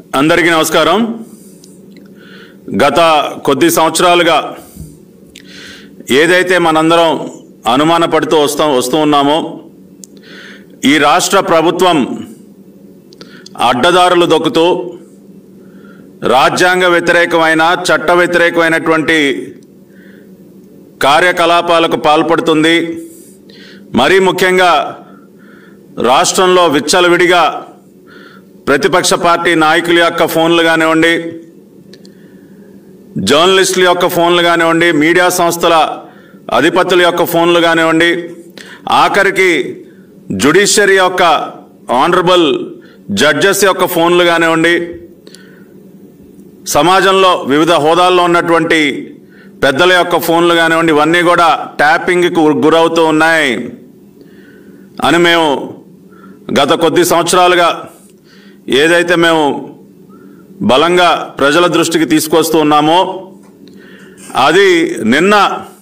అందరికీ నమస్కారం గత కొద్ది సంవత్సరాలుగా ఏదైతే మనందరం అనుమానపడుతూ వస్తూ వస్తూ ఉన్నామో ఈ రాష్ట్ర ప్రభుత్వం అడ్డదారులు దొక్కుతూ రాజ్యాంగ వ్యతిరేకమైన చట్ట వ్యతిరేకమైనటువంటి కార్యకలాపాలకు పాల్పడుతుంది మరీ ముఖ్యంగా రాష్ట్రంలో విచ్చలవిడిగా ప్రతిపక్ష పార్టీ నాయకుల యొక్క ఫోన్లు కానివ్వండి జర్నలిస్టుల యొక్క ఫోన్లు కానివ్వండి మీడియా సంస్థల అధిపతుల యొక్క ఫోన్లు కానివ్వండి ఆఖరికి జుడిషియరీ యొక్క ఆనరబుల్ జడ్జెస్ యొక్క ఫోన్లు కానివ్వండి సమాజంలో వివిధ హోదాల్లో ఉన్నటువంటి పెద్దల యొక్క ఫోన్లు కానివ్వండి ఇవన్నీ కూడా ట్యాపింగ్కి గురవుతూ ఉన్నాయి అని మేము గత కొద్ది సంవత్సరాలుగా ఏదైతే మేము బలంగా ప్రజల దృష్టికి తీసుకొస్తూ ఉన్నామో అది నిన్న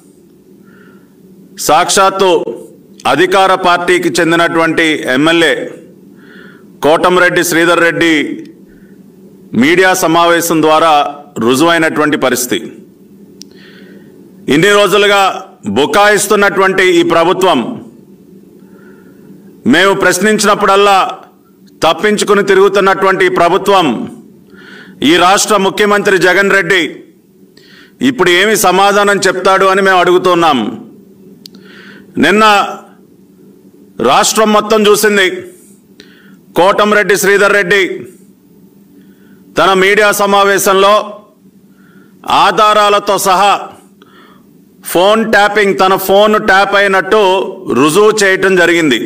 సాక్షాత్తు అధికార పార్టీకి చెందినటువంటి ఎమ్మెల్యే కోటంరెడ్డి శ్రీధర్ రెడ్డి మీడియా సమావేశం ద్వారా రుజువైనటువంటి పరిస్థితి ఇన్ని రోజులుగా బుకాయిస్తున్నటువంటి ఈ ప్రభుత్వం మేము ప్రశ్నించినప్పుడల్లా తప్పించుకుని తిరుగుతున్నటువంటి ఈ ప్రభుత్వం ఈ రాష్ట్ర ముఖ్యమంత్రి జగన్ రెడ్డి ఇప్పుడు ఏమి సమాధానం చెప్తాడు అని మేము అడుగుతున్నాం నిన్న రాష్ట్రం మొత్తం చూసింది కోటంరెడ్డి శ్రీధర్ రెడ్డి తన మీడియా సమావేశంలో ఆధారాలతో సహా ఫోన్ ట్యాపింగ్ తన ఫోన్ ట్యాప్ అయినట్టు రుజువు చేయటం జరిగింది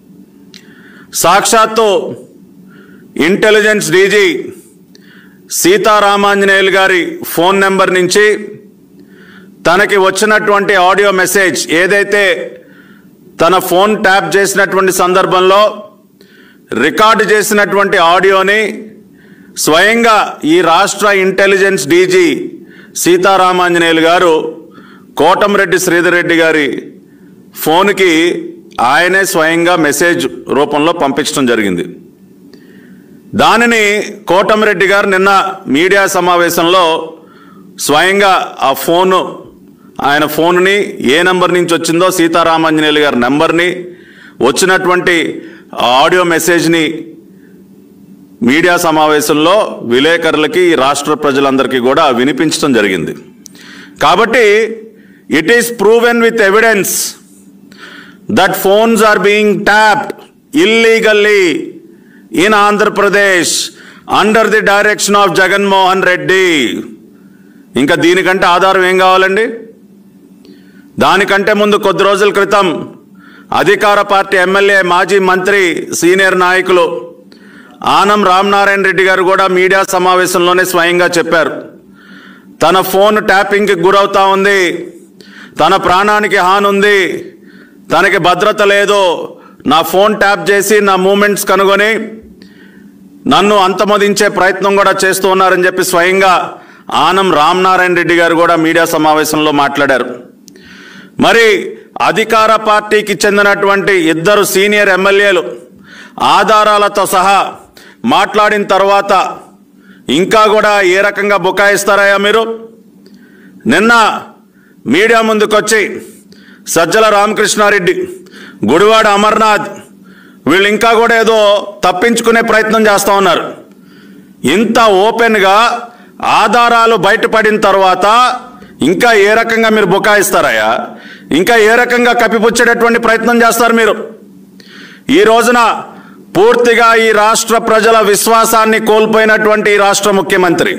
సాక్షాత్తు ఇంటెలిజెన్స్ డీజీ సీతారామాంజనేయులు గారి ఫోన్ నెంబర్ నుంచి తనకి వచ్చినటువంటి ఆడియో మెసేజ్ ఏదైతే తన ఫోన్ ట్యాప్ చేసినటువంటి సందర్భంలో రికార్డు చేసినటువంటి ఆడియోని స్వయంగా ఈ రాష్ట్ర ఇంటెలిజెన్స్ డీజీ సీతారామాంజనేయులు గారు కోటంరెడ్డి శ్రీధర్ రెడ్డి గారి ఫోన్కి ఆయనే స్వయంగా మెసేజ్ రూపంలో పంపించడం జరిగింది దానిని కోటమిరెడ్డి గారు నిన్న మీడియా సమావేశంలో స్వయంగా ఆ ఫోను ఆయన ఫోన్ని ఏ నెంబర్ నుంచి వచ్చిందో సీతారామాంజనేయులు గారి నెంబర్ని వచ్చినటువంటి ఆడియో మెసేజ్ని మీడియా సమావేశంలో విలేకరులకి ఈ రాష్ట్ర ప్రజలందరికీ కూడా వినిపించడం జరిగింది కాబట్టి it is proven with evidence that phones are being tapped illegally in Andhra Pradesh under the direction of Jagan Mohan Reddy. ఇంకా దీనికంటే ఆధారం ఏం కావాలండి దానికంటే ముందు కొద్ది రోజుల క్రితం అధికార పార్టీ ఎమ్మెల్యే మాజీ మంత్రి సీనియర్ నాయకులు ఆనం రామనారాయణ రెడ్డి గారు కూడా మీడియా సమావేశంలోనే స్వయంగా చెప్పారు తన ఫోన్ ట్యాపింగ్కి గురవుతా ఉంది తన ప్రాణానికి హాని ఉంది తనకి భద్రత లేదు నా ఫోన్ ట్యాప్ చేసి నా మూమెంట్స్ కనుగొని నన్ను అంతమొదించే ప్రయత్నం కూడా చేస్తూ ఉన్నారని చెప్పి స్వయంగా ఆనం రామనారాయణ రెడ్డి గారు కూడా మీడియా సమావేశంలో మాట్లాడారు మరి అధికార పార్టీకి చెందినటువంటి ఇద్దరు సీనియర్ ఎమ్మెల్యేలు ఆధారాలతో సహా మాట్లాడిన తర్వాత ఇంకా కూడా ఏ రకంగా బుకాయిస్తారయ్యా మీరు నిన్న మీడియా ముందుకొచ్చి సజ్జల రామకృష్ణారెడ్డి గుడివాడ అమర్నాథ్ వీళ్ళు ఇంకా కూడా ఏదో తప్పించుకునే ప్రయత్నం చేస్తూ ఉన్నారు ఇంత ఓపెన్గా ఆధారాలు బయటపడిన తర్వాత ఇంకా ఏ రకంగా మీరు బుకాయిస్తారయ్యా ఇంకా ఏ రకంగా కప్పిపుచ్చేటటువంటి ప్రయత్నం చేస్తారు మీరు ఈ రోజున పూర్తిగా ఈ రాష్ట్ర ప్రజల విశ్వాసాన్ని కోల్పోయినటువంటి ఈ రాష్ట్ర ముఖ్యమంత్రి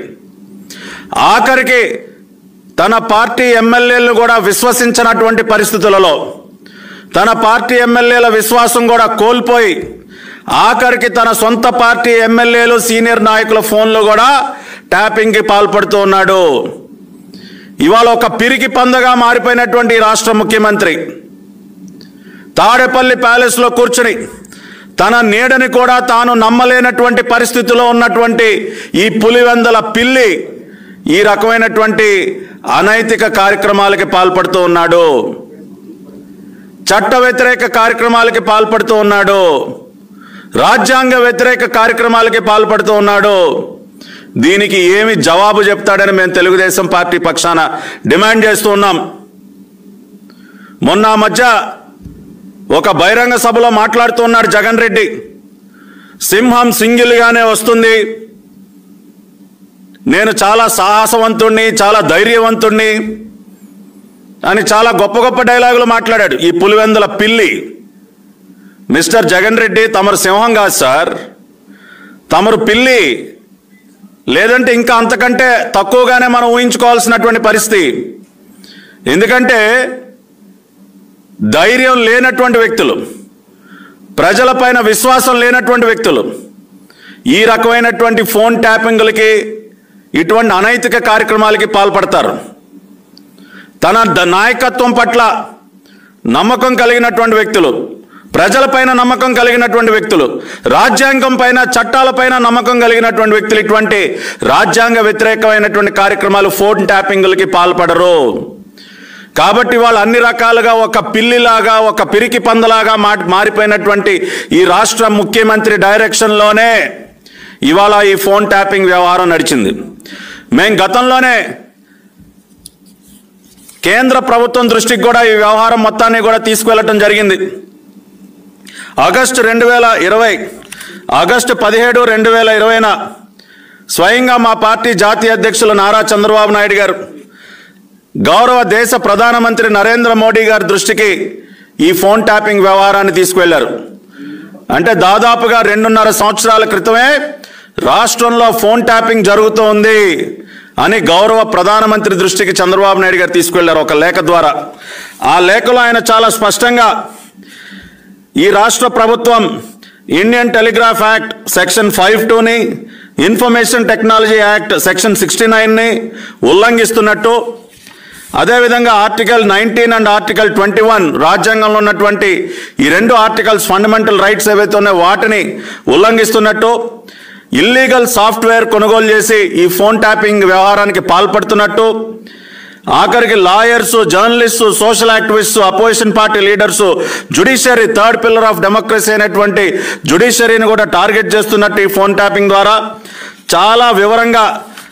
ఆఖరికి తన పార్టీ ఎమ్మెల్యేలు కూడా విశ్వసించినటువంటి పరిస్థితులలో తన పార్టీ ఎమ్మెల్యేల విశ్వాసం కూడా కోల్పోయి ఆఖరికి తన సొంత పార్టీ ఎమ్మెల్యేలు సీనియర్ నాయకుల ఫోన్లు కూడా ట్యాపింగ్కి పాల్పడుతూ ఉన్నాడు ఇవాళ ఒక పిరికి పందగా మారిపోయినటువంటి ఈ రాష్ట్ర ముఖ్యమంత్రి తాడేపల్లి ప్యాలెస్లో కూర్చుని తన నీడని కూడా తాను నమ్మలేనటువంటి పరిస్థితిలో ఉన్నటువంటి ఈ పులివెందల పిల్లి ఈ రకమైనటువంటి అనైతిక కార్యక్రమాలకి పాల్పడుతూ ఉన్నాడు చట్ట వ్యతిరేక కార్యక్రమాలకి పాల్పడుతూ ఉన్నాడు రాజ్యాంగ వ్యతిరేక కార్యక్రమాలకి పాల్పడుతూ ఉన్నాడు దీనికి ఏమి జవాబు చెప్తాడని మేము తెలుగుదేశం పార్టీ పక్షాన డిమాండ్ చేస్తూ ఉన్నాం మొన్న ఆ మధ్య ఒక బహిరంగ సభలో మాట్లాడుతున్నాడు జగన్ రెడ్డి సింహం సింగిల్గానే వస్తుంది నేను చాలా సాహసవంతుణ్ణి చాలా ధైర్యవంతుణ్ణి అని చాలా గొప్ప గొప్ప డైలాగులు మాట్లాడాడు ఈ పులివెందుల పిల్లి మిస్టర్ జగన్ రెడ్డి తమరు సింహం కాదు సార్ తమరు పిల్లి లేదంటే ఇంకా అంతకంటే తక్కువగానే మనం ఊహించుకోవాల్సినటువంటి పరిస్థితి ఎందుకంటే ధైర్యం లేనటువంటి వ్యక్తులు ప్రజలపైన విశ్వాసం లేనటువంటి వ్యక్తులు ఈ రకమైనటువంటి ఫోన్ ట్యాపింగ్లకి ఇటువంటి అనైతిక కార్యక్రమాలకి పాల్పడతారు తన ద- నాయకత్వం పట్ల నమ్మకం కలిగినటువంటి వ్యక్తులు ప్రజలపైన నమ్మకం కలిగినటువంటి వ్యక్తులు రాజ్యాంగం పైన చట్టాలపైన నమ్మకం కలిగినటువంటి వ్యక్తులు ఇటువంటి రాజ్యాంగ వ్యతిరేకమైనటువంటి కార్యక్రమాలు ఫోన్ ట్యాపింగ్లకి పాల్పడరు కాబట్టి వాళ్ళు అన్ని రకాలుగా ఒక పిల్లిలాగా ఒక పిరికి పందలాగా మా మారిపోయినటువంటి ఈ రాష్ట్ర ముఖ్యమంత్రి డైరెక్షన్లోనే ఇవాళ ఈ ఫోన్ ట్యాపింగ్ వ్యవహారం నడిచింది మేము గతంలోనే కేంద్ర ప్రభుత్వం దృష్టికి కూడా ఈ వ్యవహారం మొత్తాన్ని కూడా తీసుకువెళ్ళటం జరిగింది ఆగస్టు రెండు వేల ఇరవై ఆగస్టు పదిహేడు రెండు వేల ఇరవైన స్వయంగా మా పార్టీ జాతీయ అధ్యక్షులు నారా చంద్రబాబు నాయుడు గారు గౌరవ దేశ ప్రధానమంత్రి నరేంద్ర మోడీ గారి దృష్టికి ఈ ఫోన్ ట్యాపింగ్ వ్యవహారాన్ని తీసుకువెళ్లారు అంటే దాదాపుగా రెండున్నర సంవత్సరాల క్రితమే రాష్ట్రంలో ఫోన్ ట్యాపింగ్ జరుగుతూ ఉంది అని గౌరవ ప్రధానమంత్రి దృష్టికి చంద్రబాబు నాయుడు గారు తీసుకువెళ్లారు ఒక లేఖ ద్వారా ఆ లేఖలో ఆయన చాలా స్పష్టంగా ఈ రాష్ట్ర ప్రభుత్వం Indian telegraph act section five టూని information technology act section sixty నైన్ని ఉల్లంఘిస్తున్నట్టు అదేవిధంగా article nineteen and article twenty one రాజ్యాంగంలో ఉన్నటువంటి ఈ రెండు ఆర్టికల్స్ ఫండమెంటల్ రైట్స్ ఏవైతే ఉన్నాయో వాటిని ఉల్లంఘిస్తున్నట్టు ఇల్లీగల్ సాఫ్ట్వేర్ కొనుగోలు చేసి ఈ ఫోన్ ట్యాపింగ్ వ్యవహారానికి పాల్పడుతున్నట్టు ఆఖరికి lawyers journalist social activist opposition party leaders judiciary third pillar of democracy అయినటువంటి జుడిషియరీని కూడా టార్గెట్ చేస్తున్నట్టు ఈ ఫోన్ ట్యాపింగ్ ద్వారా చాలా వివరంగా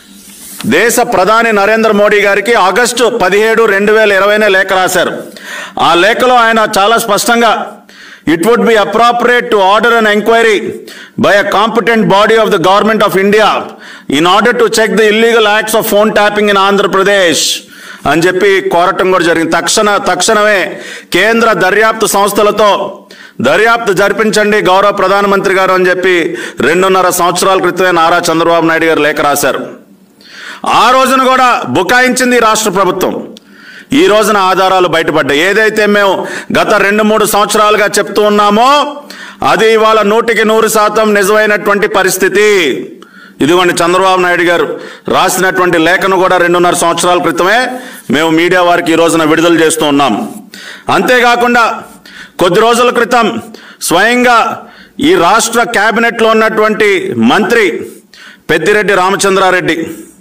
దేశ ప్రధాని నరేంద్ర మోడీ గారికి ఆగస్టు పదిహేడు రెండు వేల ఇరవైనే లేఖ రాశారు ఆ లేఖలో ఆయన చాలా స్పష్టంగా it would be appropriate to order an enquiry by a competent body of the government of India in order to check the illegal acts of phone tapping in Andhra Pradesh అని చెప్పి కోరటం కూడా జరిగింది తక్షణ తక్షణమే కేంద్ర దర్యాప్తు సంస్థలతో దర్యాప్తు జరిపించండి గౌరవ ప్రధానమంత్రి గారు అని చెప్పి రెండున్నర సంవత్సరాల క్రితమే నారా చంద్రబాబు నాయుడు గారు లేఖ రాశారు ఆ రోజున కూడా బుకాయించింది ఈ రాష్ట్ర ప్రభుత్వం ఈ రోజున ఆధారాలు బయటపడ్డాయి ఏదైతే మేము గత రెండు మూడు సంవత్సరాలుగా చెప్తూ ఉన్నామో అది ఇవాళ నూటికి నూరు శాతం నిజమైనటువంటి పరిస్థితి ఇదిగోండి చంద్రబాబు నాయుడు గారు రాసినటువంటి లేఖను కూడా రెండున్నర సంవత్సరాల క్రితమే మేము మీడియా వారికి ఈ రోజున విడుదల చేస్తూ ఉన్నాం అంతేకాకుండా కొద్ది రోజుల క్రితం స్వయంగా ఈ రాష్ట్ర కేబినెట్లో ఉన్నటువంటి మంత్రి పెద్దిరెడ్డి రామచంద్రారెడ్డి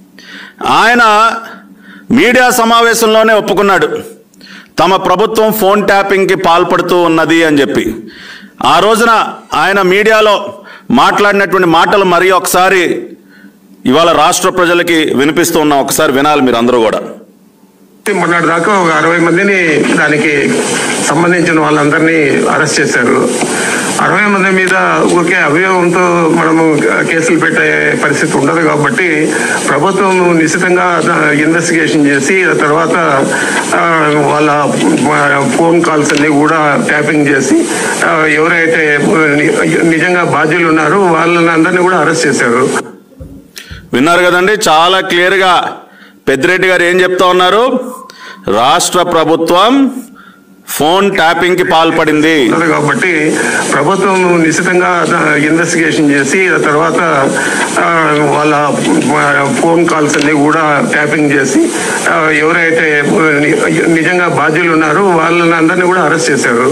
ఆయన మీడియా సమావేశంలోనే ఒప్పుకున్నాడు తమ ప్రభుత్వం ఫోన్ ట్యాపింగ్కి పాల్పడుతూ ఉన్నది అని చెప్పి ఆ రోజున ఆయన మీడియాలో మాట్లాడినటువంటి మాటలు మరి ఒకసారి ఇవాళ రాష్ట్ర ప్రజలకి వినిపిస్తూ ఉన్నాం ఒకసారి వినాలి మీరు అందరూ కూడా మొన్నటి దాకా ఒక అరవై మందిని దానికి సంబంధించిన వాళ్ళందరినీ అరెస్ట్ చేశారు అరవై మంది మీద ఊరికే అవయవంతో మనము కేసులు పెట్టే పరిస్థితి ఉండదు కాబట్టి ప్రభుత్వం నిశ్చితంగా ఇన్వెస్టిగేషన్ చేసి ఆ తర్వాత ఆ, వాళ్ళ ఫోన్ కాల్స్ అన్ని కూడా ట్యాపింగ్ చేసి ఆ, ఎవరైతే ని- నిజంగా బాధ్యులు ఉన్నారో వాళ్ళని అందరినీ కూడా అరెస్ట్ చేశారు విన్నారు కదండి చాలా క్లియర్గా పెద్దిరెడ్డి గారు ఏం చెప్తా ఉన్నారు రాష్ట్ర ప్రభుత్వం ఫోన్ ట్యాపింగ్కి పాల్పడింది ఉన్నది కాబట్టి ప్రభుత్వం నిశ్చితంగా ఇన్వెస్టిగేషన్ చేసి ఆ తర్వాత ఆ, వాళ్ళ ఫోన్ కాల్స్ అన్ని కూడా ట్యాపింగ్ చేసి ఆ, ఎవరైతే ని- నిజంగా బాధ్యులు ఉన్నారో వాళ్ళని అందరినీ కూడా అరెస్ట్ చేశారు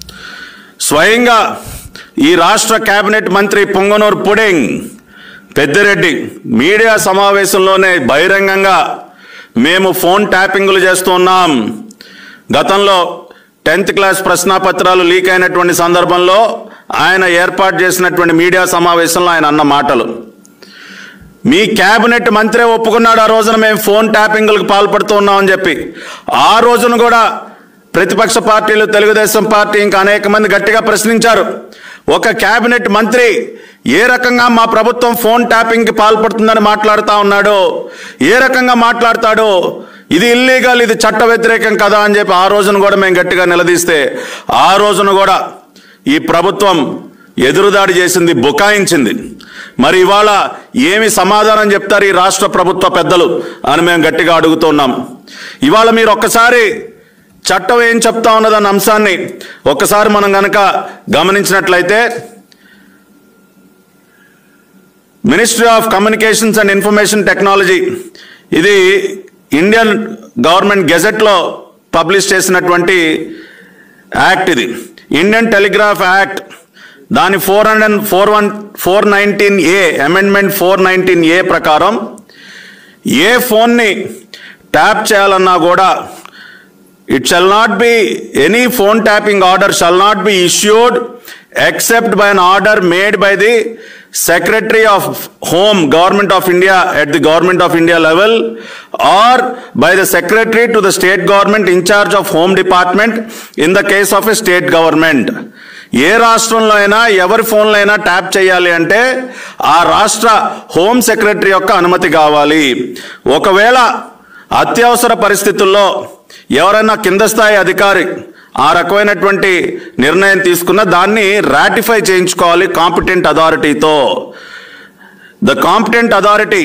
స్వయంగా ఈ రాష్ట్ర కేబినెట్ మంత్రి పొంగనూరు పుడింగ్ పెద్దిరెడ్డి మీడియా సమావేశంలోనే బహిరంగంగా మేము ఫోన్ ట్యాపింగ్లు చేస్తున్నాం గతంలో టెన్త్ క్లాస్ ప్రశ్నాపత్రాలు లీక్ అయినటువంటి సందర్భంలో ఆయన ఏర్పాటు చేసినటువంటి మీడియా సమావేశంలో ఆయన అన్న మాటలు మీ క్యాబినెట్ మంత్రి ఒప్పుకున్నాడు ఆ రోజున మేము ఫోన్ ట్యాపింగ్లకు పాల్పడుతూ ఉన్నామని చెప్పి ఆ రోజున కూడా ప్రతిపక్ష పార్టీలు తెలుగుదేశం పార్టీ ఇంకా అనేక మంది గట్టిగా ప్రశ్నించారు ఒక క్యాబినెట్ మంత్రి ఏ రకంగా మా ప్రభుత్వం ఫోన్ ట్యాపింగ్కి పాల్పడుతుందని మాట్లాడుతూ ఉన్నాడు ఏ రకంగా మాట్లాడతాడు ఇది ఇల్లీగల్ ఇది చట్ట వ్యతిరేకం కదా అని చెప్పి ఆ రోజున కూడా మేము గట్టిగా నిలదీస్తే ఆ రోజున కూడా ఈ ప్రభుత్వం ఎదురుదాడి చేసింది బుకాయించింది మరి ఇవాళ ఏమి సమాధానం చెప్తారు ఈ రాష్ట్ర ప్రభుత్వ పెద్దలు అని మేము గట్టిగా అడుగుతున్నాం ఇవాళ మీరు ఒక్కసారి చట్టం ఏం చెప్తా ఉన్నదన్న అంశాన్ని ఒక్కసారి మనం గనక గమనించినట్లయితే ministry of communications and information technology ఇది ఇండియన్ గవర్నమెంట్ గెజెట్లో పబ్లిష్ చేసినటువంటి యాక్ట్ ఇది ఇండియన్ టెలిగ్రాఫ్ యాక్ట్ దాని four hundred four one four nineteen A amendment four nineteen A ప్రకారం ఏ ఫోన్ని ట్యాప్ చేయాలన్నా కూడా it shall not be any phone tapping order shall not be issued except by an order made by the secretary of home government of India at the government of India level or by the secretary to the state government in-charge of home department in the case of a state government ఏ రాష్ట్రంలో అయినా ఎవరి ఫోన్లో అయినా tap చేయాలి అంటే ఆ రాష్ట్ర హోమ్ సెక్రటరీ యొక్క అనుమతి కావాలి ఒకవేళ అత్యవసర పరిస్థితుల్లో ఎవరైనా కింద స్థాయి అధికారి ఆ రకమైనటువంటి నిర్ణయం తీసుకున్న దాన్ని రాటిఫై చేయించుకోవాలి కాంపిటెంట్ అథారిటీతో the competent authority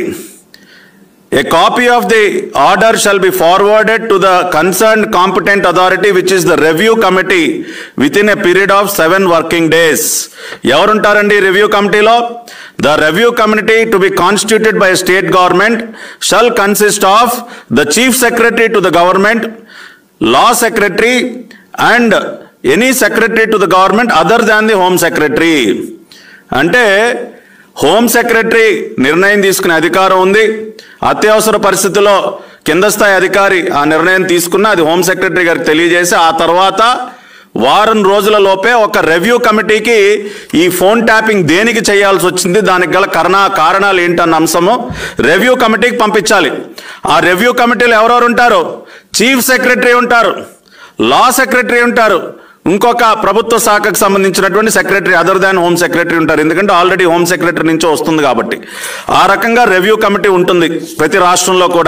A copy of the order shall be forwarded to the concerned competent authority, which is the review committee, within a period of seven working days. ఎవరుంటారండి రివ్యూ కమిటీలో the review committee to be constituted by state government shall consist of the chief secretary to the government law secretary and any secretary to the government other than the home secretary అంటే home secretary నిర్ణయం తీసుకునే అధికారం ఉంది అత్యవసర పరిస్థితుల్లో కింద స్థాయి అధికారి ఆ నిర్ణయం తీసుకున్న అది హోమ్ సెక్రటరీ గారికి తెలియజేసి ఆ తర్వాత వారం రోజుల లోపే ఒక రివ్యూ కమిటీకి ఈ ఫోన్ ట్యాపింగ్ దేనికి చేయాల్సి వచ్చింది దానికి గల కారణ కారణాలు ఏంటన్న అంశము రివ్యూ కమిటీకి పంపించాలి ఆ రివ్యూ కమిటీలో ఎవరెవరు ఉంటారు చీఫ్ సెక్రటరీ ఉంటారు లా సెక్రటరీ ఉంటారు ఇంకొక ప్రభుత్వ శాఖకు సంబంధించినటువంటి secretary other than home secretary ఉంటారు ఎందుకంటే ఆల్రెడీ హోమ్ సెక్రటరీ నుంచి వస్తుంది కాబట్టి ఆ రకంగా రివ్యూ కమిటీ ఉంటుంది ప్రతి రాష్ట్రంలో కూడా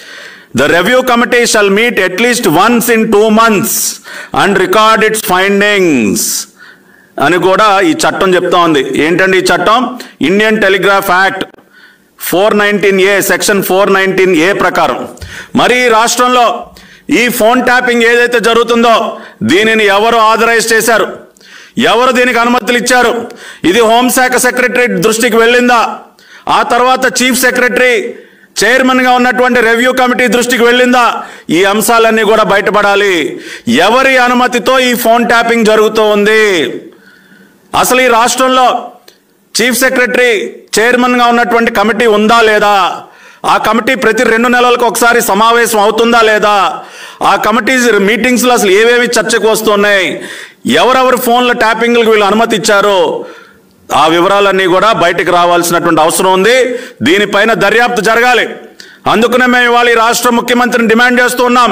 the review committee shall meet at least once in two months and record its findings అని కూడా ఈ చట్టం చెప్తా ఉంది ఏంటండి ఈ చట్టం Indian telegraph act four nineteen A section four nineteen A ప్రకారం మరి ఈ రాష్ట్రంలో ఈ ఫోన్ ట్యాపింగ్ ఏదైతే జరుగుతుందో దీనిని ఎవరు ఆథరైజ్ చేశారు ఎవరు దీనికి అనుమతులు ఇచ్చారు ఇది హోంశాఖ సెక్రటరీ దృష్టికి వెళ్ళిందా ఆ తర్వాత చీఫ్ సెక్రటరీ చైర్మన్గా ఉన్నటువంటి రివ్యూ కమిటీ దృష్టికి వెళ్ళిందా ఈ అంశాలన్నీ కూడా బయటపడాలి ఎవరి అనుమతితో ఈ ఫోన్ ట్యాపింగ్ జరుగుతూ ఉంది అసలు ఈ రాష్ట్రంలో చీఫ్ సెక్రటరీ చైర్మన్గా ఉన్నటువంటి కమిటీ ఉందా లేదా ఆ కమిటీ ప్రతి రెండు నెలలకు ఒకసారి సమావేశం అవుతుందా లేదా ఆ కమిటీ మీటింగ్స్లో అసలు ఏవేవి చర్చకు వస్తున్నాయి ఎవరెవరి ఫోన్ల ట్యాపింగ్లకు వీళ్ళు అనుమతి ఇచ్చారో ఆ వివరాలన్నీ కూడా బయటికి రావాల్సినటువంటి అవసరం ఉంది దీనిపైన దర్యాప్తు జరగాలి అందుకనే మేము ఇవాళ ఈ రాష్ట్ర ముఖ్యమంత్రిని డిమాండ్ చేస్తున్నాం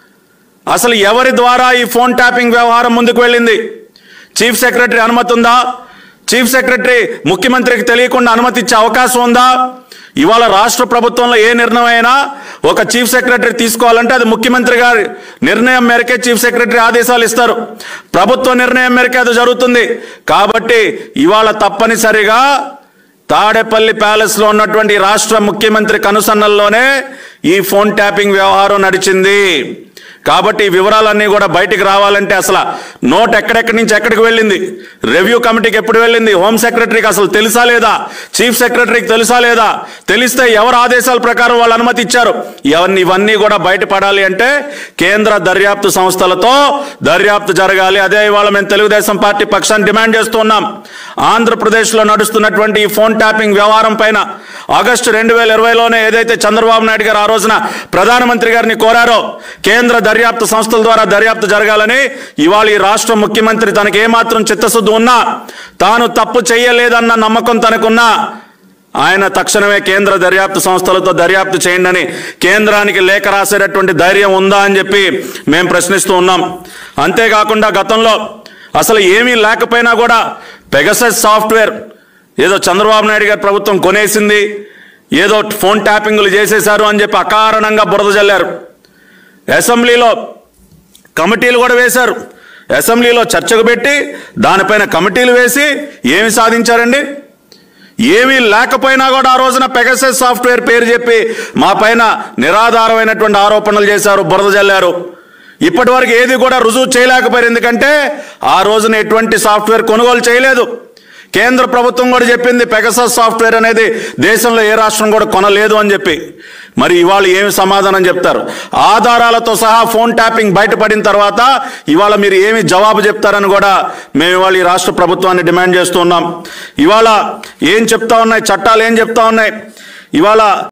అసలు ఎవరి ద్వారా ఈ ఫోన్ ట్యాపింగ్ వ్యవహారం ముందుకు వెళ్ళింది చీఫ్ సెక్రటరీ అనుమతి ఉందా చీఫ్ సెక్రటరీ ముఖ్యమంత్రికి తెలియకుండా అనుమతి ఇచ్చే అవకాశం ఉందా ఇవాళ రాష్ట్ర ప్రభుత్వంలో ఏ నిర్ణయం అయినా ఒక చీఫ్ సెక్రటరీ తీసుకోవాలంటే అది ముఖ్యమంత్రి గారి నిర్ణయం మేరకే చీఫ్ సెక్రటరీ ఆదేశాలు ఇస్తారు ప్రభుత్వ నిర్ణయం మేరకే అది జరుగుతుంది కాబట్టి ఇవాళ తప్పనిసరిగా తాడేపల్లి ప్యాలెస్ లో ఉన్నటువంటి రాష్ట్ర ముఖ్యమంత్రి కనుసన్నల్లోనే ఈ ఫోన్ ట్యాపింగ్ వ్యవహారం నడిచింది కాబట్టి ఈ వివరాలన్నీ కూడా బయటికి రావాలంటే అసలు నోట్ ఎక్కడెక్కడి నుంచి ఎక్కడికి వెళ్ళింది రివ్యూ కమిటీకి ఎప్పుడు వెళ్ళింది హోమ్ సెక్రటరీకి అసలు తెలుసా లేదా చీఫ్ సెక్రటరీకి తెలుసా లేదా తెలిస్తే ఎవరు ఆదేశాల ప్రకారం వాళ్ళు అనుమతి ఇచ్చారు ఇవన్నీ ఇవన్నీ కూడా బయటపడాలి అంటే కేంద్ర దర్యాప్తు సంస్థలతో దర్యాప్తు జరగాలి అదే ఇవాళ మేము తెలుగుదేశం పార్టీ పక్షాన్ని డిమాండ్ చేస్తున్నాం ఆంధ్రప్రదేశ్లో నడుస్తున్నటువంటి ఈ ఫోన్ ట్యాపింగ్ వ్యవహారం పైన ఆగస్టు రెండు వేల ఇరవైలోనే ఏదైతే చంద్రబాబు నాయుడు గారు ఆ రోజున ప్రధానమంత్రి గారిని కోరారో కేంద్ర దర్యాప్తు సంస్థల ద్వారా దర్యాప్తు జరగాలని ఇవాళ ఈ రాష్ట్ర ముఖ్యమంత్రి తనకి ఏమాత్రం చిత్తశుద్ధి ఉన్నా తాను తప్పు చేయలేదన్న నమ్మకం తనకున్నా ఆయన తక్షణమే కేంద్ర దర్యాప్తు సంస్థలతో దర్యాప్తు చేయండి అని కేంద్రానికి లేఖ రాసేటటువంటి ధైర్యం ఉందా అని చెప్పి మేము ప్రశ్నిస్తూ ఉన్నాం అంతేకాకుండా గతంలో అసలు ఏమీ లేకపోయినా కూడా పెగసస్ సాఫ్ట్వేర్ ఏదో చంద్రబాబు నాయుడు గారి ప్రభుత్వం కొనేసింది ఏదో ఫోన్ ట్యాపింగ్లు చేసేశారు అని చెప్పి అకారణంగా బురద జల్లారు అసెంబ్లీలో కమిటీలు కూడా వేశారు అసెంబ్లీలో చర్చకు పెట్టి దానిపైన కమిటీలు వేసి ఏమి సాధించారండి ఏమీ లేకపోయినా కూడా ఆ రోజున పెగసెస్ సాఫ్ట్వేర్ పేరు చెప్పి మా పైన నిరాధారమైనటువంటి ఆరోపణలు చేశారు బురద జల్లారు ఇప్పటి వరకు ఏది కూడా రుజువు చేయలేకపోయారు ఎందుకంటే ఆ రోజున ఎటువంటి సాఫ్ట్వేర్ కొనుగోలు చేయలేదు కేంద్ర ప్రభుత్వం కూడా చెప్పింది పెగసస్ సాఫ్ట్వేర్ అనేది దేశంలో ఏ రాష్ట్రం కూడా కొనలేదు అని చెప్పి మరి ఇవాళ ఏమి సమాధానం చెప్తారు ఆధారాలతో సహా ఫోన్ ట్యాపింగ్ బయటపడిన తర్వాత ఇవాళ మీరు ఏమి జవాబు చెప్తారని కూడా మేము ఇవాళ ఈ రాష్ట్ర ప్రభుత్వాన్ని డిమాండ్ చేస్తున్నాం ఇవాళ ఏం చెప్తా ఉన్నాయి చట్టాలు ఏం చెప్తా ఉన్నాయి ఇవాళ